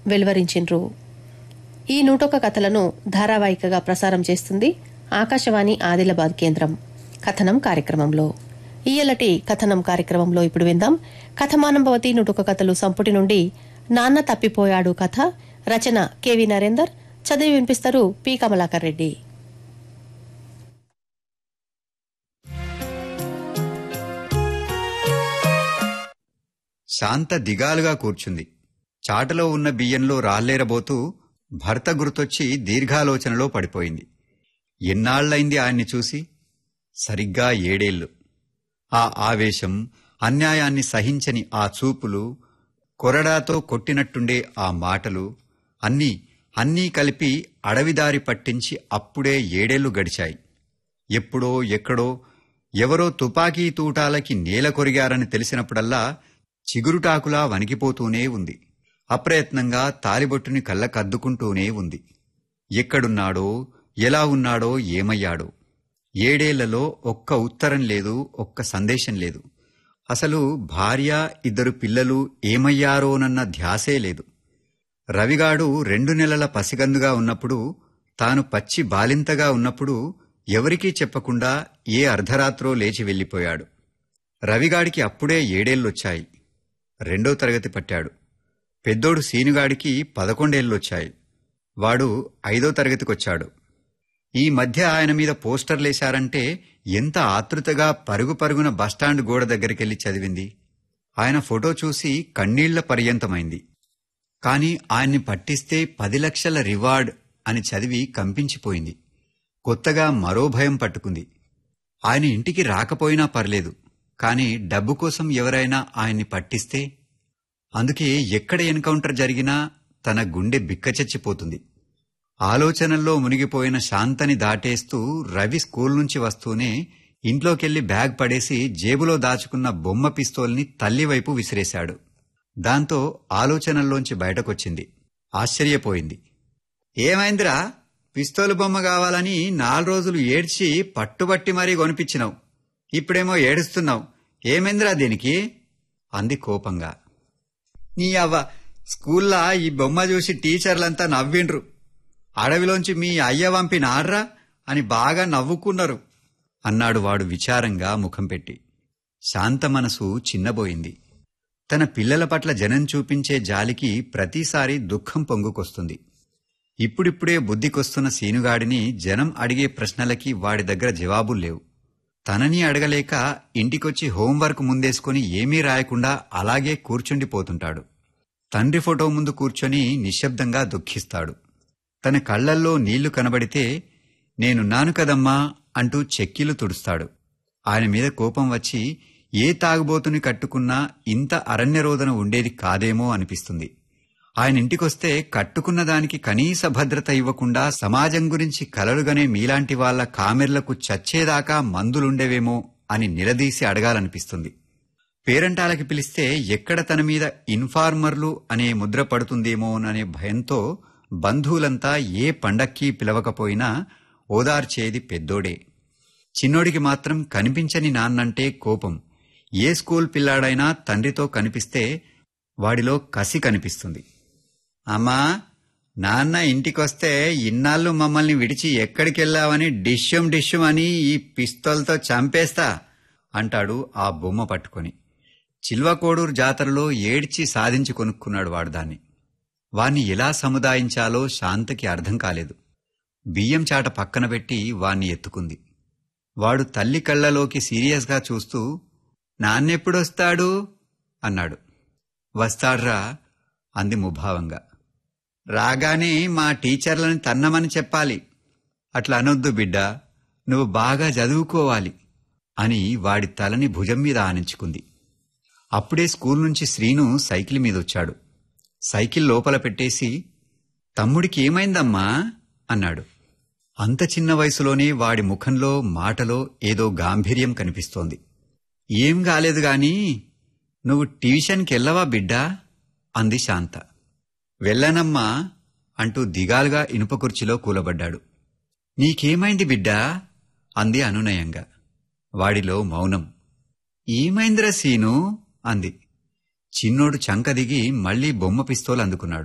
వెలువరించిండ్రు ఈ నూటొక్క కథలను ధారావాహికగా ప్రసారం చేస్తుంది ఆకాశవాణి ఆదిలాబాద్ కేంద్రం కథనం కార్యక్రమంలో ఈయలటి కథనం కార్యక్రమంలో ఇప్పుడు విందాం కథమానంభవతి నూటొక్క కథలు సంపుటి నుండి నాన్న తప్పిపోయాడు కథ రచన కెవి నరేందర్ చదివి వినిపిస్తారు పి కమలాకర్ రెడ్డి శాంత దిగాలుగా కూర్చుంది చాటలో ఉన్న బియ్యంలో రాళ్లేరబోతూ భర్త గుర్తొచ్చి దీర్ఘాలోచనలో పడిపోయింది ఎన్నాళ్లైంది ఆయన్ని చూసి సరిగ్గా ఏడేళ్లు ఆ ఆవేశం అన్యాయాన్ని సహించని ఆ చూపులు కొరడాతో కొట్టినట్టుండే ఆ మాటలు అన్నీ అన్నీ కలిపి అడవిదారి పట్టించి అప్పుడే ఏడేళ్లు గడిచాయి ఎప్పుడో ఎక్కడో ఎవరో తుపాకీ తూటాలకి నేల కొరిగారని తెలిసినప్పుడల్లా చిగురుటాకులా వణికిపోతూనే ఉంది అప్రయత్నంగా తాలిబొట్టుని కళ్ళకద్దుకుంటూనే ఉంది ఎక్కడున్నాడో ఎలా ఉన్నాడో ఏమయ్యాడో ఏడేళ్లలో ఒక్క ఉత్తరం లేదు ఒక్క సందేశం లేదు అసలు భార్య ఇద్దరు పిల్లలు ఏమయ్యారోనన్న ధ్యాసే లేదు రవిగాడు రెండు నెలల పసిగందుగా ఉన్నప్పుడు తాను పచ్చి బాలింతగా ఉన్నప్పుడు ఎవరికీ చెప్పకుండా ఏ అర్ధరాత్రో లేచి వెళ్ళిపోయాడు రవిగాడికి అప్పుడే ఏడేళ్లొచ్చాయి రెండో తరగతి పట్టాడు పెద్దోడు సీనుగాడికి పదకొండేళ్లొచ్చాయి వాడు ఐదో తరగతికొచ్చాడు ఈ మధ్య ఆయన మీద పోస్టర్లేశారంటే ఎంత ఆతృతగా పరుగు పరుగున బస్టాండ్ గోడ దగ్గరికెళ్లి చదివింది ఆయన ఫోటో చూసి కన్నీళ్ల పర్యంతమైంది కాని ఆయన్ని పట్టిస్తే పది లక్షల రివార్డ్ అని చదివి కంపించిపోయింది కొత్తగా మరో భయం పట్టుకుంది ఆయన ఇంటికి రాకపోయినా పర్లేదు కాని డబ్బు కోసం ఎవరైనా ఆయన్ని పట్టిస్తే అందుకే ఎక్కడ ఎన్కౌంటర్ జరిగినా తన గుండె బిక్కచచ్చిపోతుంది ఆలోచనల్లో మునిగిపోయిన శాంతని దాటేస్తూ రవి స్కూల్ నుంచి వస్తూనే ఇంట్లోకెళ్లి బ్యాగ్ పడేసి జేబులో దాచుకున్న బొమ్మ పిస్తోల్ని తల్లివైపు విసిరేశాడు దాంతో ఆలోచనల్లోంచి బయటకొచ్చింది ఆశ్చర్యపోయింది ఏమైందిరా పిస్తోలు బొమ్మ కావాలని నాలుగు రోజులు ఏడ్చి పట్టుబట్టి మరీ కొనిపించినావు ఇప్పుడేమో ఏడుస్తున్నావు ఏమైందిరా దీనికి అంది కోపంగా నీ అవ్వ స్కూల్లా ఈ బొమ్మ చూసి టీచర్లంతా నవ్విండ్రు అడవిలోంచి మీ అయ్య వంపిన ఆడ్రా అని బాగా నవ్వుకున్నారు అన్నాడు వాడు విచారంగా ముఖం పెట్టి శాంత మనసు చిన్నబోయింది తన పిల్లల పట్ల జనం చూపించే జాలికి ప్రతిసారి దుఃఖం పొంగుకొస్తుంది ఇప్పుడిప్పుడే బుద్ధికొస్తున్న సీనుగాడిని జనం అడిగే ప్రశ్నలకి వాడి దగ్గర జవాబులు లేవు తనని అడగలేక ఇంటికొచ్చి హోంవర్క్ ముందేసుకుని ఏమీ రాయకుండా అలాగే కూర్చుండిపోతుంటాడు తండ్రి ఫోటో ముందు కూర్చొని నిశ్శబ్దంగా దుఃఖిస్తాడు తన కళ్లల్లో నీళ్లు కనబడితే నేనున్నాను కదమ్మా అంటూ చెక్కిలు తుడుస్తాడు ఆయన మీద కోపం వచ్చి ఏ తాగుబోతుని కట్టుకున్నా ఇంత అరణ్యరోధన ఉండేది కాదేమో అనిపిస్తుంది ఆయన ఇంటికొస్తే కట్టుకున్న దానికి కనీస భద్రత ఇవ్వకుండా సమాజం గురించి కలలుగనే మీలాంటి వాళ్ల కామెర్లకు చచ్చేదాకా మందులుండేవేమో అని నిలదీసి అడగాలనిపిస్తుంది పేరంటాలకి పిలిస్తే ఎక్కడ తన మీద ఇన్ఫార్మర్లు అనే ముద్ర పడుతుందేమోననే భయంతో బంధువులంతా ఏ పండక్కి పిలవకపోయినా ఓదార్చేది పెద్దోడే చిన్నోడికి మాత్రం కనిపించని నాన్నంటే కోపం ఏ స్కూల్ పిల్లాడైనా తండ్రితో కనిపిస్తే వాడిలో కసి కనిపిస్తుంది అమ్మా నాన్న ఇంటికొస్తే ఇన్నాళ్ళు మమ్మల్ని విడిచి ఎక్కడికెళ్ళావని డిష్యం డిష్యం అని ఈ పిస్తోల్తో చంపేస్తా అంటాడు ఆ బొమ్మ పట్టుకొని చిల్వకోడూరు జాతరలో ఏడ్చి సాధించి కొనుక్కున్నాడు వాడు దాన్ని వాణ్ణి ఎలా సముదాయించాలో శాంతకి అర్థం కాలేదు బియ్యం చాట పక్కన పెట్టి వాణ్ణి ఎత్తుకుంది వాడు తల్లి కళ్ళలోకి సీరియస్గా చూస్తూ నాన్నెప్పుడొస్తాడు అన్నాడు వస్తాడ్రా అంది ముభావంగా రాగానే మా టీచర్లను తన్నమని చెప్పాలి అట్లా అనొద్దు బిడ్డ నువ్వు బాగా చదువుకోవాలి అని వాడి తలని భుజం మీద ఆనించుకుంది అప్పుడే స్కూల్ నుంచి శ్రీను సైకిల్ మీదొచ్చాడు సైకిల్ లోపల పెట్టేసి తమ్ముడికి ఏమైందమ్మా అన్నాడు అంత చిన్న వయసులోనే వాడి ముఖంలో మాటలో ఏదో గాంభీర్యం కనిపిస్తోంది ఏం కాలేదు గాని నువ్వు ట్యూషన్కి వెళ్ళవా బిడ్డా అంది శాంత వెళ్ళనమ్మా అంటూ దిగాలుగా ఇనుప కుర్చీలో కూలబడ్డాడు నీకేమైంది బిడ్డా అంది అనునయంగా వాడిలో మౌనం ఏమైందిరా సీను అంది చిన్నోడు చంక దిగి మళ్లీ బొమ్మ పిస్తోలు అందుకున్నాడు